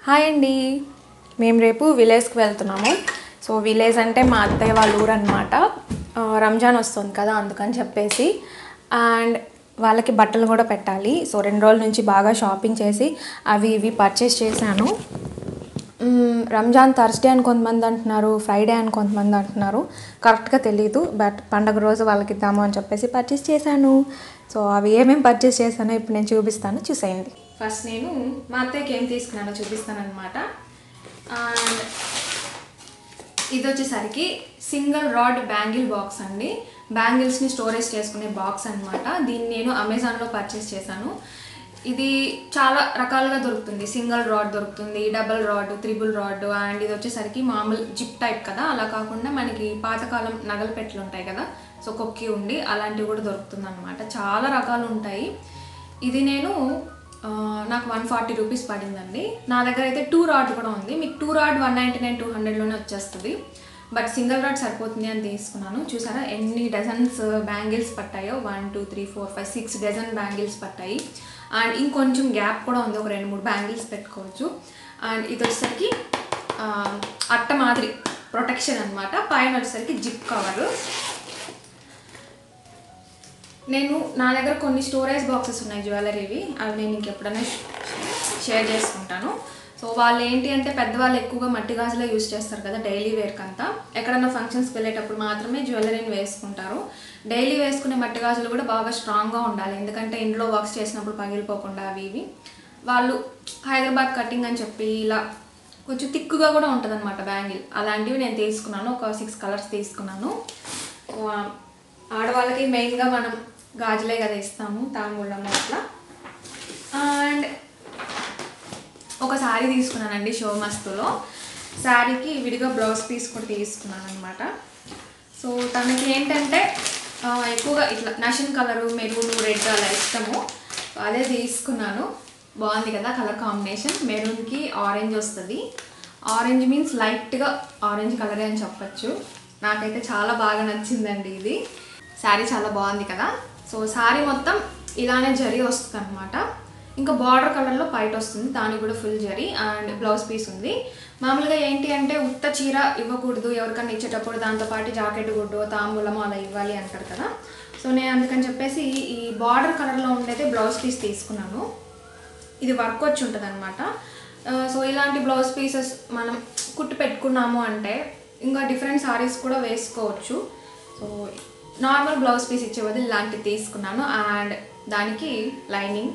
Hi అండి మేము రేపు విలేజ్కి వెళ్తున్నాము సో విలేజ్ అంటే మా అత్తయ్య వాళ్ళ ఊరు అనమాట రంజాన్ వస్తుంది కదా అందుకని చెప్పేసి అండ్ వాళ్ళకి బట్టలు కూడా పెట్టాలి సో రెండు రోజుల నుంచి బాగా షాపింగ్ చేసి అవి ఇవి పర్చేస్ చేశాను మ్మ్, రంజాన్ థర్స్డే అని కొంతమంది అంటున్నారు ఫ్రైడే అని కొంతమంది అంటున్నారు కరెక్ట్గా తెలియదు బట్ పండగ రోజు వాళ్ళకి ఇద్దాము అని చెప్పేసి పర్చేస్ చేశాను సో అవి ఏమేమి పర్చేస్ చేశానో ఇప్పుడు నేను చూపిస్తాను చూసేయండి ఫస్ట్ నేను మా అత్తయ్యకి ఏం తీసుకున్నానో చూపిస్తాను అనమాట అండ్ ఇది వచ్చేసరికి సింగిల్ రాడ్ బ్యాంగిల్ బాక్స్ అండి బ్యాంగిల్స్ని స్టోరేజ్ చేసుకునే బాక్స్ అన్నమాట దీన్ని నేను అమెజాన్లో పర్చేస్ చేశాను ఇది చాలా రకాలుగా దొరుకుతుంది సింగిల్ రాడ్ దొరుకుతుంది double rod triple rod and ఇది వచ్చేసరికి మామూలు జిప్ టైప్ కదా అలా కాకుండా మనకి పాతకాలం నగల పెట్టెలు ఉంటాయి కదా సో కొక్కి ఉండి అలాంటివి కూడా దొరుకుతుంది అనమాట చాలా రకాలు ఉంటాయి ఇది నేను ఆ, నాకు వన్ ఫార్టీ రూపీస్ పడిందండి నా దగ్గర అయితే టూ రాడ్ కూడా ఉంది మీకు two rod one ninety nine two హండ్రెడ్లోనే వచ్చేస్తుంది బట్ సింగిల్ రాడ్ సరిపోతుంది అని తీసుకున్నాను చూసారా ఎన్ని డజన్స్ బ్యాంగిల్స్ పట్టాయో one two three four five six dozen bangles పట్టాయి అండ్ ఇంకొంచెం గ్యాప్ కూడా ఉంది ఒక రెండు మూడు బ్యాంగిల్స్ పెట్టుకోవచ్చు అండ్ ఇది వచ్చేసరికి ఆ, అట్ట మాదిరి ప్రొటెక్షన్ అనమాట పైన వచ్చేసరికి జిప్ కవర్ నేను నా దగ్గర కొన్ని స్టోరేజ్ బాక్సెస్ ఉన్నాయి జ్యువెలరీవి అవి నేను ఇంకెప్పుడైనా షేర్ చేసుకుంటాను సో వాళ్ళు ఏంటి అంటే పెద్దవాళ్ళు ఎక్కువగా మట్టి గాజులే యూజ్ చేస్తారు కదా డైలీ వేర్కి అంతా ఎక్కడన్నా ఫంక్షన్స్కి వెళ్ళేటప్పుడు మాత్రమే జ్యువెలరీని వేసుకుంటారు డైలీ వేసుకునే మట్టి గాజులు కూడా బాగా స్ట్రాంగ్గా ఉండాలి ఎందుకంటే ఇంట్లో వర్క్స్ చేసినప్పుడు పగిలిపోకుండా అవి ఇవి వాళ్ళు హైదరాబాద్ కటింగ్ అని చెప్పి ఇలా కొంచెం తిక్కుగా కూడా ఉంటుంది అనమాట బ్యాంగిల్ అలాంటివి నేను తీసుకున్నాను ఒక సిక్స్ కలర్స్ తీసుకున్నాను సో, ఆడవాళ్ళకి మెయిన్గా మనం గాజులే కదా ఇస్తాము తాంబూలం అట్లా అండ్ ఒక శారీ తీసుకున్నానండి షో మస్తులో శారీకి విడిగా బ్లౌజ్ పీస్ కూడా తీసుకున్నాను అనమాట సో తనకి ఏంటంటే ఆ, ఎక్కువగా ఇట్లా నషన్ కలరు మెరూన్ రెడ్ అలా ఇష్టము సో అదే తీసుకున్నాను బాగుంది కదా కలర్ కాంబినేషన్ మెరూన్కి ఆరెంజ్ వస్తుంది ఆరెంజ్ మీన్స్ లైట్గా ఆరెంజ్ కలరే అని చెప్పచ్చు నాకైతే చాలా బాగా నచ్చిందండి ఇది శారీ చాలా బాగుంది కదా సో శారీ మొత్తం ఇలానే జరీ వస్తుంది అనమాట ఇంకా బార్డర్ కలర్లో పైట్ వస్తుంది దానికి కూడా full zari and blouse piece ఉంది మామూలుగా ఏంటి అంటే ఉత్త చీర ఇవ్వకూడదు ఎవరికన్నా ఇచ్చేటప్పుడు దాంతోపాటు జాకెట్ గుడ్డు తాంబూలము అలా ఇవ్వాలి అంటారు కదా సో నేను అందుకని చెప్పేసి ఈ బార్డర్ కలర్లో ఉండేది బ్లౌజ్ పీస్ తీసుకున్నాను ఇది వర్క్ వచ్చి ఉంటుంది అనమాట సో ఇలాంటి బ్లౌజ్ పీసెస్ మనం కుట్టు పెట్టుకున్నాము అంటే ఇంకా డిఫరెంట్ సారీస్ కూడా వేసుకోవచ్చు సో నార్మల్ బ్లౌజ్ పీస్ ఇచ్చే బదులు ఇలాంటివి తీసుకున్నాను అండ్ దానికి లైనింగ్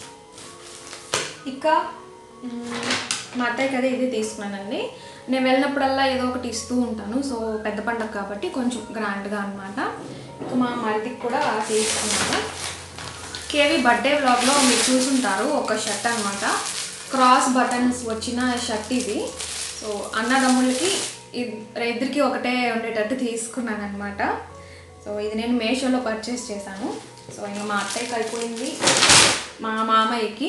ఇక మ్, మా అత్తయ్యకి అదే ఇది తీసుకున్నానండి నేను వెళ్ళినప్పుడల్లా ఏదో ఒకటి ఇస్తూ ఉంటాను సో పెద్ద పండగ కాబట్టి కొంచెం గ్రాండ్గా అనమాట ఇక మా మరిదికి కూడా తీసుకున్నాను కేవీ బర్త్డే వ్లాగ్లో మీరు చూసుంటారు ఒక షర్ట్ అనమాట క్రాస్ బటన్స్ వచ్చిన షర్ట్ ఇది సో అన్నదమ్ములకి ఇద్- ఇద్దరికి ఒకటే ఉండేటట్టు తీసుకున్నాను అనమాట సో ఇది నేను మేషోలో పర్చేస్ చేశాను సో ఇంకా మా అత్తయ్యకి అయిపోయింది మా మామయ్యకి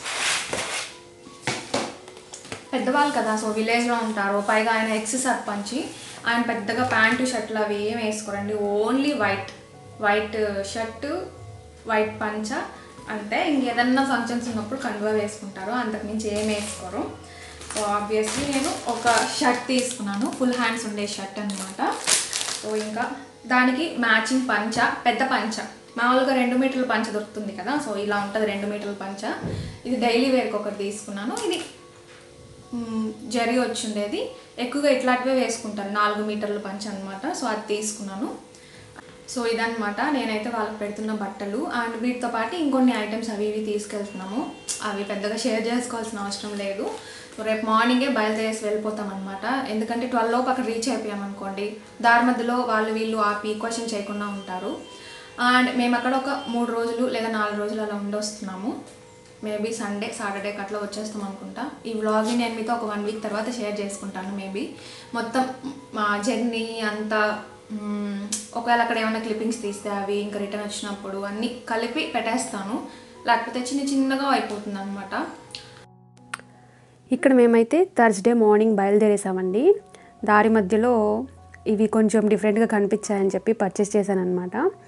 పెద్దవాళ్ళు కదా సో విలేజ్లో ఉంటారు పైగా ఆయన ఎక్స్ సర్పంచి ఆయన పెద్దగా ప్యాంటు షర్ట్లు అవి ఏం వేసుకోరండి only white white shirt white పంచ అంతే ఇంకేదన్నా ఫంక్షన్స్ ఉన్నప్పుడు కండువా వేసుకుంటారు అంతకుమించి ఏం వేసుకోరు సో ఆబ్వియస్లీ నేను ఒక షర్ట్ తీసుకున్నాను ఫుల్ హ్యాండ్స్ ఉండే షర్ట్ అనమాట సో ఇంకా దానికి మ్యాచింగ్ పంచ పెద్ద పంచ మామూలుగా రెండు మీటర్ల పంచ దొరుకుతుంది కదా సో ఇలా ఉంటుంది రెండు మీటర్ల పంచ ఇది డైలీ వేర్కి ఒకటి తీసుకున్నాను ఇది మ్, జరీ వచ్చిండేది ఎక్కువగా ఇట్లాంటివే వేసుకుంటారు నాలుగు మీటర్ల పంచ అనమాట సో అది తీసుకున్నాను సో ఇదన్నమాట నేనైతే వాళ్ళకి పెడుతున్న బట్టలు అండ్ వీటితో పాటు ఇంకొన్ని ఐటమ్స్ అవి ఇవి తీసుకెళ్తున్నాము అవి పెద్దగా షేర్ చేసుకోవాల్సిన అవసరం లేదు సో రేపు మార్నింగే బయలుదేరేసి వెళ్ళిపోతాం అనమాట ఎందుకంటే ట్వెల్వ్ లోపు అక్కడ రీచ్ అయిపోయామనుకోండి దారి మధ్యలో వాళ్ళు వీళ్ళు ఆపి క్వశ్చన్ చేయకుండా ఉంటారు అండ్ మేము అక్కడ ఒక మూడు రోజులు లేదా నాలుగు రోజులు అలా ఉండొస్తున్నాము మేబీ సండే సాటర్డేకి అట్లా వచ్చేస్తాం అనుకుంటా ఈ వ్లాగ్ని నేను మీతో ఒక వన్ వీక్ తర్వాత షేర్ చేసుకుంటాను మేబీ మొత్తం మా జర్నీ అంతా మ్మ్, ఒకవేళ అక్కడ ఏమైనా క్లిప్పింగ్స్ తీస్తే అవి ఇంకా రిటర్న్ వచ్చినప్పుడు అన్నీ కలిపి పెట్టేస్తాను లేకపోతే చిన్న చిన్నగా అయిపోతుంది అనమాట ఇక్కడ మేమైతే థర్స్డే మార్నింగ్ బయలుదేరేసామండి దారి మధ్యలో ఇవి కొంచెం డిఫరెంట్గా కనిపించాయని చెప్పి పర్చేస్ చేశాను అనమాట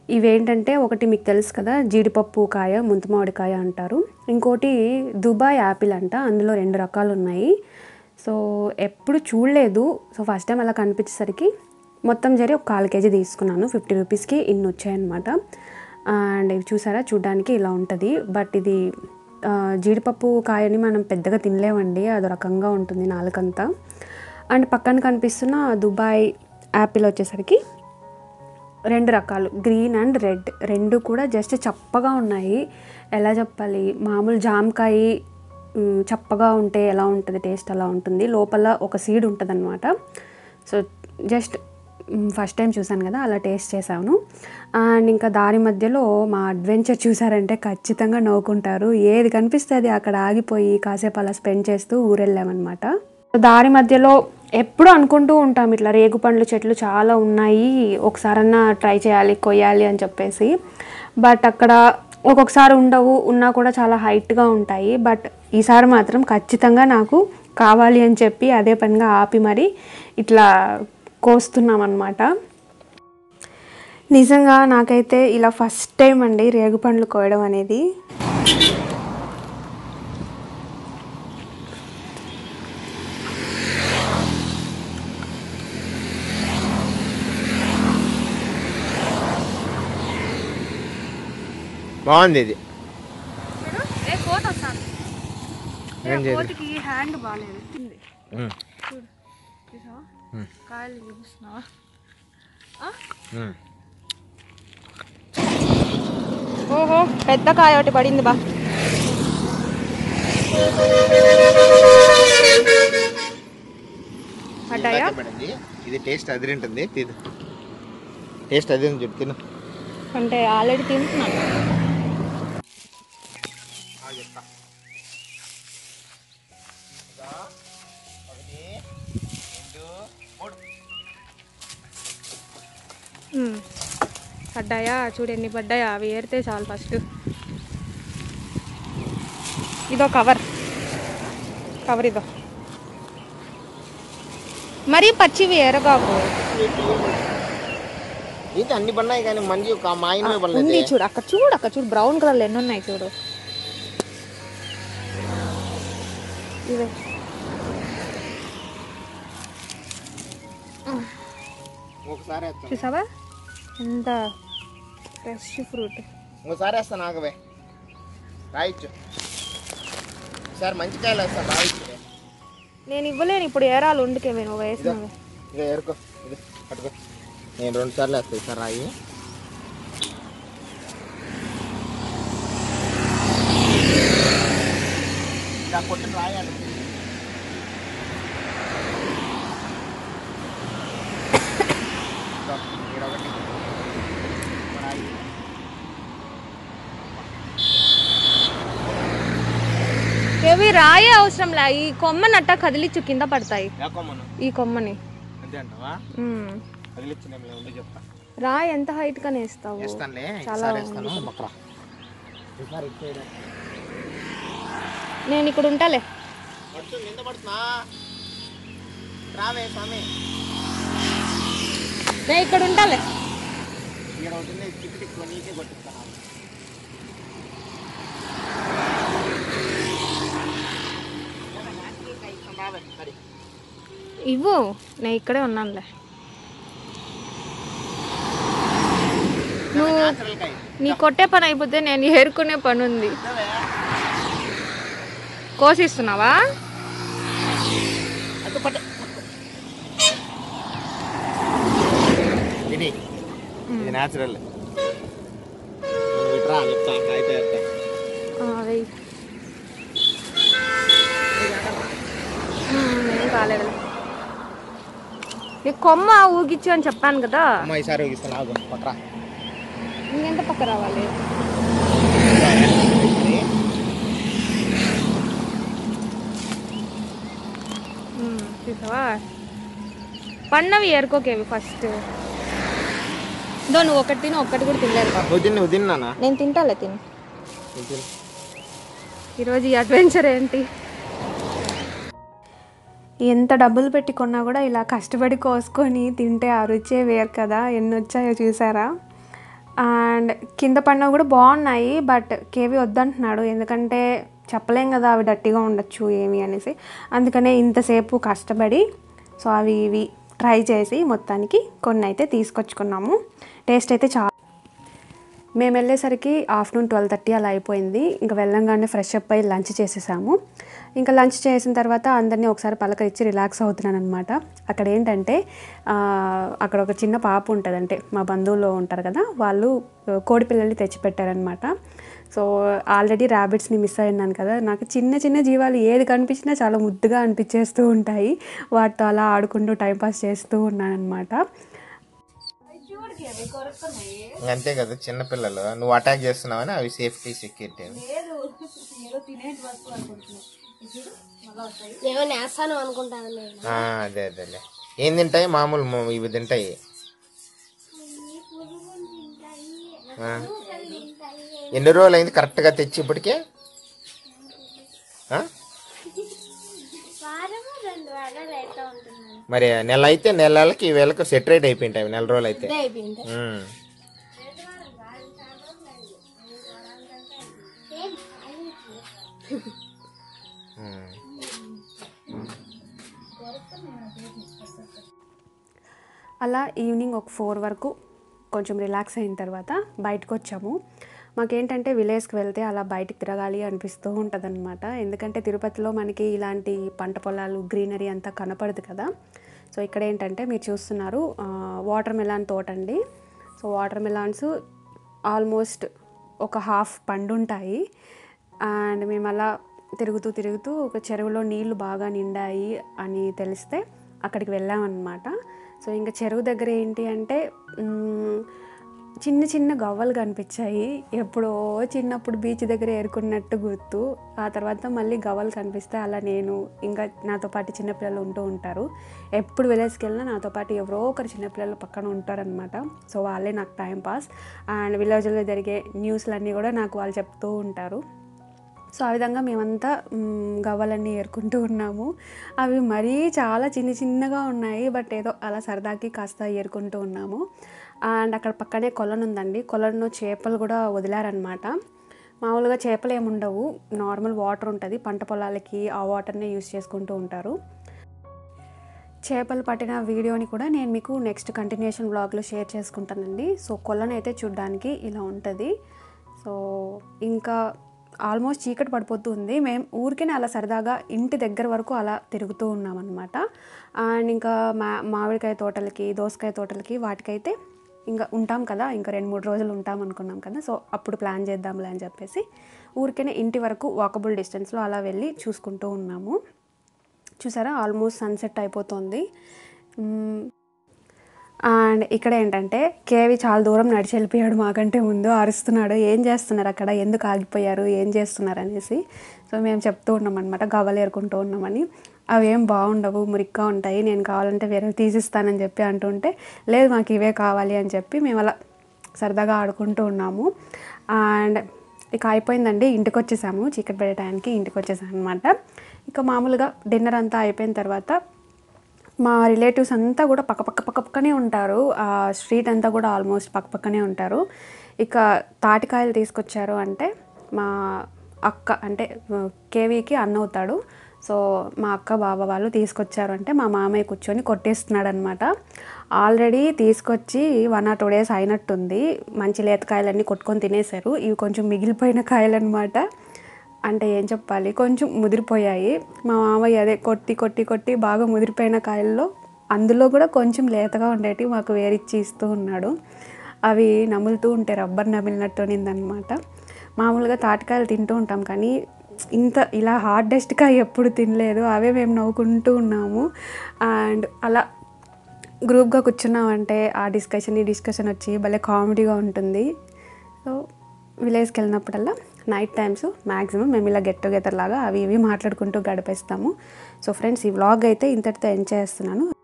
ఇవేంటంటే ఒకటి మీకు తెలుసు కదా జీడిపప్పు కాయ ముంతమామిడికాయ అంటారు ఇంకోటి దుబాయ్ యాపిల్ అంట అందులో రెండు రకాలు ఉన్నాయి సో ఎప్పుడు చూడలేదు సో ఫస్ట్ టైం అలా కనిపించేసరికి మొత్తం జరి ఒక కాల్ కేజీ తీసుకున్నాను ఫిఫ్టీ రూపీస్కి ఇన్ని వచ్చాయన్నమాట అండ్ ఇవి చూసారా చూడడానికి ఇలా ఉంటుంది బట్ ఇది ఆ, జీడిపప్పు కాయని మనం పెద్దగా తినలేమండి అదో రకంగా ఉంటుంది నాలుకంతా అండ్ పక్కన కనిపిస్తున్న దుబాయ్ యాపిల్ వచ్చేసరికి రెండు రకాలు గ్రీన్ అండ్ రెడ్ రెండు కూడా జస్ట్ చప్పగా ఉన్నాయి ఎలా చెప్పాలి మామూలు జామకాయ మ్, చప్పగా ఉంటే ఎలా ఉంటుంది టేస్ట్ అలా ఉంటుంది లోపల ఒక సీడ్ ఉంటుంది అనమాట సో జస్ట్ ఫస్ట్ టైం చూసాను కదా అలా టేస్ట్ చేశాను అండ్ ఇంకా దారి మధ్యలో మా అడ్వెంచర్ చూసారంటే ఖచ్చితంగా నవ్వుకుంటారు ఏది కనిపిస్తే అది అక్కడ ఆగిపోయి కాసేపు అలా స్పెండ్ చేస్తూ ఊరెళ్ళామన్నమాట దారి మధ్యలో ఎప్పుడు అనుకుంటూ ఉంటాం ఇట్లా రేగు పండ్ల చెట్లు చాలా ఉన్నాయి ఒకసారన్నా ట్రై చేయాలి కొయ్యాలి అని చెప్పేసి బట్ అక్కడ ఒక్కొక్కసారి ఉండవు ఉన్నా కూడా చాలా హైట్గా ఉంటాయి బట్ ఈసారి మాత్రం ఖచ్చితంగా నాకు కావాలి అని చెప్పి అదే పనిగా ఆపి మరి ఇట్లా కోస్తున్నాం అనమాట నిజంగా నాకైతే ఇలా ఫస్ట్ టైం అండి రేగు పండ్లు కోయడం అనేది బాగుంది ఇది ఏ కోత వస్తాను ఏం చేయదు కోతికి హ్యాండ్ బాగాలేదు ఉమ్, చూసావా కాయలు చూపిస్తున్నావా ఉమ్. ఓహో పెద్ద కాయ ఒకటి పడింది బా పడ్డాయా పడింది ఇది టేస్ట్ అదిరింటుంది తిను టేస్ట్ అదిరింది చూడు తిను అంటే ఆల్రెడీ తింటున్నాను మ్మ్. పడ్డాయా చూడు ఎన్ని పడ్డాయా అవి ఏరితే చాలు ఫస్ట్ ఇదో కవర్ కవర్ ఇదో మరీ పచ్చివి ఏరగాకు ఇది అన్ని పడినాయి కానీ మంచి ఒక మా ఆయన ఉంది పడలేదు చూడు అక్కడ చూడు అక్కడ చూడు బ్రౌన్ కలర్లో ఎన్ని ఉన్నాయి చూడు ఇవే ఒకసారి వేస్తాను చూసావా ఎంత ఫ్రెష్ ఫ్రూట్ ఇంకోసారి వేస్తాను ఆగవే రాయిచ్చు సార్ మంచి కాయలు వేస్తాను రాయిచ్చు నేను ఇవ్వలేను ఇప్పుడు ఏరాలు వండుకే నువ్వు ఇదో వేసినవి ఇదో ఎరుకో ఇది పట్టుకో నేను రెండు సార్లు వేస్తాను సార్ రాయి ఇలా కొట్టిన రాయాలి ఇదో, ఈడొకటి. ఒక రాయి. ఏవి రాయే అవసరం లే ఈ కొమ్మనట్ట కదిలిచ్చు కింద పడతాయి యాకోమను ఈ కొమ్మని అంతే అంటావా మ్మ్. వదిలిచ్చినేం ఉండి చెప్తా రాయి ఎంత హైట్ గా నేస్తావు వేస్తానులే చాలా ఈసారి వేస్తాను మొక్కరా ఈసారి ఇటు సైడ్ నేను ఇక్కడ ఉంటాలే పడుతుంది ఎంత పడుతున్నా రావే స్వామి నేను ఇక్కడ ఉంటాలే ఇక్కడ ఉంటుంది టిక్ టిక్ నీకే కొట్టిస్తాను రావే మరి ఇవ్వు నేను ఇక్కడే ఉన్నానులే నువ్వు న్యాచురల్ కాయ నీ కొట్టే పని అయిపోతే నేను ఏరుకునే పని ఉంది కోసిస్తున్నావా అటు పట్టు ఇది ఇది న్యాచురల్ ఇట్రా చెప్తా కాగితం వేస్తా ఆ, వెయ్యి మ్మ్, ఏం కాలేదు నీ కొమ్మ ఊగిచ్చు అని చెప్పాను కదా అమ్మ ఈసారి ఊగిస్తాను ఆగు పక్కరా ఇంకెంత పక్క రావాలి మ్మ్, చూసావా పన్నవి ఏరుకోకేవి ఫస్ట్ దో నువ్వు ఒకటి తిని ఒక్కటి కూడా తినలేదు పాపం. నువ్వు తిని నువ్వు తిన్నానా నేను తింటాలే తిని నువ్వు తిను ఈరోజు ఈ అడ్వెంచర్ ఏంటి ఎంత డబ్బులు పెట్టి కొన్నా కూడా ఇలా కష్టపడి కోసుకొని తింటే ఆ రుచే వేరు కదా ఎన్ని వచ్చాయో చూసారా అండ్ కింద పడినవి కూడా బాగున్నాయి బట్ కేవీ వద్దంటున్నాడు ఎందుకంటే చెప్పలేం కదా అవి డట్టిగా ఉండొచ్చు ఏమి అనేసి అందుకనే ఇంతసేపు కష్టపడి సో అవి ఇవి ట్రై చేసి మొత్తానికి కొన్ని అయితే తీసుకొచ్చుకున్నాము టేస్ట్ అయితే చాలా మేము వెళ్ళేసరికి ఆఫ్టర్నూన్ ట్వెల్వ్ థర్టీ అలా అయిపోయింది ఇంకా వెళ్ళంగానే ఫ్రెష్ అప్ అయ్యి లంచ్ చేసేసాము ఇంకా లంచ్ చేసిన తర్వాత అందరినీ ఒకసారి పలకరించి రిలాక్స్ అవుతున్నాను అనమాట అక్కడ ఏంటంటే ఆ, అక్కడ ఒక చిన్న పాప ఉంటుంది అంటే మా బంధువులు ఉంటారు కదా వాళ్ళు ఆ, కోడి పిల్లల్ని తెచ్చిపెట్టారనమాట సో ఆల్రెడీ ర్యాబిట్స్ని మిస్ అయినాను కదా నాకు చిన్న చిన్న జీవాలు ఏది కనిపించినా చాలా ముద్దుగా అనిపించేస్తూ ఉంటాయి వాటితో అలా ఆడుకుంటూ టైంపాస్ చేస్తూ ఉన్నాను అనమాట అంతే కదా చిన్నపిల్లలు నువ్వు అటాక్ చేస్తున్నావని అవి సేఫ్టీ సెక్యూరిటీ అని ఏమో నేస్తాను అనుకుంటాను నేను ఆ, అదే అదేలే ఏం తింటాయి మామూలు మ- ఇవి తింటాయి ఆ. ఎన్ని రోజులు అయింది కరెక్ట్గా తెచ్చి ఇప్పటికే ఆ? వారము రెండు వారాలు అయితే ఉంటున్నాను మరి నెల అయితే నెలలకి ఈ వేళకు సెటరేట్ అయిపోయింటాయి అవి నెల రోజులు అయితే అయిపోయింది ఉమ్. ఉమ్. అలా ఈవినింగ్ ఒక ఫోర్ వరకు కొంచెం రిలాక్స్ అయిన తర్వాత బయటకు వచ్చాము మాకేంటంటే విలేజ్కి వెళ్తే అలా బయటికి తిరగాలి అనిపిస్తూ ఉంటుందన్నమాట ఎందుకంటే తిరుపతిలో మనకి ఇలాంటి పంట పొలాలు గ్రీనరీ అంతా కనపడదు కదా సో ఇక్కడ ఏంటంటే మీరు చూస్తున్నారు వాటర్ మిలాన్ తోట అండి సో వాటర్ మిలాన్స్ ఆల్మోస్ట్ ఒక హాఫ్ పండు ఉంటాయి అండ్ మేము అలా తిరుగుతూ తిరుగుతూ ఒక చెరువులో నీళ్లు బాగా నిండాయి అని తెలిస్తే అక్కడికి వెళ్ళామన్నమాట సో ఇంకా చెరువు దగ్గర ఏంటి అంటే మ్, చిన్న చిన్న గవ్వలు కనిపించాయి ఎప్పుడో చిన్నప్పుడు బీచ్ దగ్గర ఏరుకున్నట్టు గుర్తు ఆ తర్వాత మళ్ళీ గవ్వలు కనిపిస్తే అలా నేను ఇంకా నాతో పాటు చిన్నపిల్లలు ఉంటూ ఉంటారు ఎప్పుడు విలేజ్కి వెళ్ళినా నాతో పాటు ఎవరో ఒకరు చిన్నపిల్లలు పక్కన ఉంటారనమాట సో వాళ్ళే నాకు టైం పాస్ అండ్ విలేజ్లో జరిగే న్యూస్లన్నీ కూడా నాకు వాళ్ళు చెప్తూ ఉంటారు సో ఆ విధంగా మేమంతా మ్, గవ్వలన్నీ ఏరుకుంటూ ఉన్నాము అవి మరీ చాలా చిన్న చిన్నగా ఉన్నాయి బట్ ఏదో అలా సరదాకి కాస్త ఏరుకుంటూ ఉన్నాము అండ్ అక్కడ పక్కనే కొలను ఉందండి కొలను చేపలు కూడా వదిలారనమాట మామూలుగా చేపలు ఏమి ఉండవు నార్మల్ వాటర్ ఉంటుంది పంట పొలాలకి ఆ వాటర్నే యూస్ చేసుకుంటూ ఉంటారు చేపలు పట్టిన వీడియోని కూడా నేను మీకు నెక్స్ట్ కంటిన్యూషన్ బ్లాగ్లో షేర్ చేసుకుంటానండి సో కొలను అయితే చూడడానికి ఇలా ఉంటుంది సో ఇంకా ఆల్మోస్ట్ చీకటి పడిపోతుంది మేము ఊరికే అలా సరదాగా ఇంటి దగ్గర వరకు అలా తిరుగుతూ ఉన్నామన్నమాట అండ్ ఇంకా మా మామిడికాయ తోటలకి దోసకాయ తోటలకి వాటికైతే ఇంకా ఉంటాం కదా ఇంకా రెండు మూడు రోజులు ఉంటాం అనుకున్నాం కదా సో అప్పుడు ప్లాన్ చేద్దాంలే అని చెప్పేసి ఊరికేనే ఇంటి వరకు వాకబుల్ డిస్టెన్స్లో అలా వెళ్ళి చూసుకుంటూ ఉన్నాము చూసారా ఆల్మోస్ట్ సన్సెట్ అయిపోతుంది మ్మ్. అండ్ ఇక్కడ ఏంటంటే కేవి చాలా దూరం నడిచి వెళ్ళిపోయాడు మాకంటే ముందు అరుస్తున్నాడు ఏం చేస్తున్నారు అక్కడ ఎందుకు ఆగిపోయారు ఏం చేస్తున్నారు అనేసి సో మేము చెప్తూ ఉన్నాం అనమాట గవ్వలు ఏరుకుంటూ ఉన్నామని అవి ఏం బాగుండవు మురిక్గా ఉంటాయి నేను కావాలంటే వేరే తీసిస్తానని చెప్పి అంటుంటే లేదు మాకు ఇవే కావాలి అని చెప్పి మేము అలా సరదాగా ఆడుకుంటూ ఉన్నాము అండ్ ఇక అయిపోయిందండి ఇంటికి వచ్చేసాము చీకటి పడే టైంకి ఇంటికి వచ్చేసాం అనమాట ఇక మామూలుగా డిన్నర్ అంతా అయిపోయిన తర్వాత మా రిలేటివ్స్ అంతా కూడా పక్క పక్క పక్క పక్కనే ఉంటారు ఆ స్ట్రీట్ అంతా కూడా ఆల్మోస్ట్ పక్క పక్కనే ఉంటారు ఇక తాటికాయలు తీసుకొచ్చారు అంటే మా అక్క అంటే కేవీకి అన్న అవుతాడు సో మా అక్క బావ వాళ్ళు తీసుకొచ్చారు అంటే మా మామయ్య కూర్చొని కొట్టేస్తున్నాడు అనమాట ఆల్రెడీ తీసుకొచ్చి వన్ ఆర్ టూ డేస్ అయినట్టుంది మంచి లేతకాయలన్నీ కొట్టుకొని తినేశారు ఇవి కొంచెం మిగిలిపోయిన కాయలు అనమాట అంటే ఏం చెప్పాలి కొంచెం ముదిరిపోయాయి మా మామయ్య అదే కొట్టి కొట్టి కొట్టి బాగా ముదిరిపోయిన కాయల్లో అందులో కూడా కొంచెం లేతగా ఉండేటివి మాకు వేరిచ్చి ఇస్తూ ఉన్నాడు అవి నములుతూ ఉంటే రబ్బర్ నమిలినట్టు ఉన్నిందనమాట మామూలుగా తాటికాయలు తింటూ ఉంటాం కానీ ఇంత ఇలా హార్డెస్ట్గా ఎప్పుడు తినలేదు అవే మేము నవ్వుకుంటూ ఉన్నాము అండ్ అలా గ్రూప్గా కూర్చున్నామంటే ఆ డిస్కషన్ ఈ డిస్కషన్ వచ్చి భలే కామెడీగా ఉంటుంది సో విలేజ్కి వెళ్ళినప్పుడల్లా నైట్ టైమ్స్ మ్యాక్సిమం మేము ఇలా గెట్ టుగెదర్ లాగా అవి ఇవి మాట్లాడుకుంటూ గడిపేస్తాము సో ఫ్రెండ్స్ ఈ వ్లాగ్ అయితే ఇంతటితో ఎంజాయ్ చేస్తున్నాను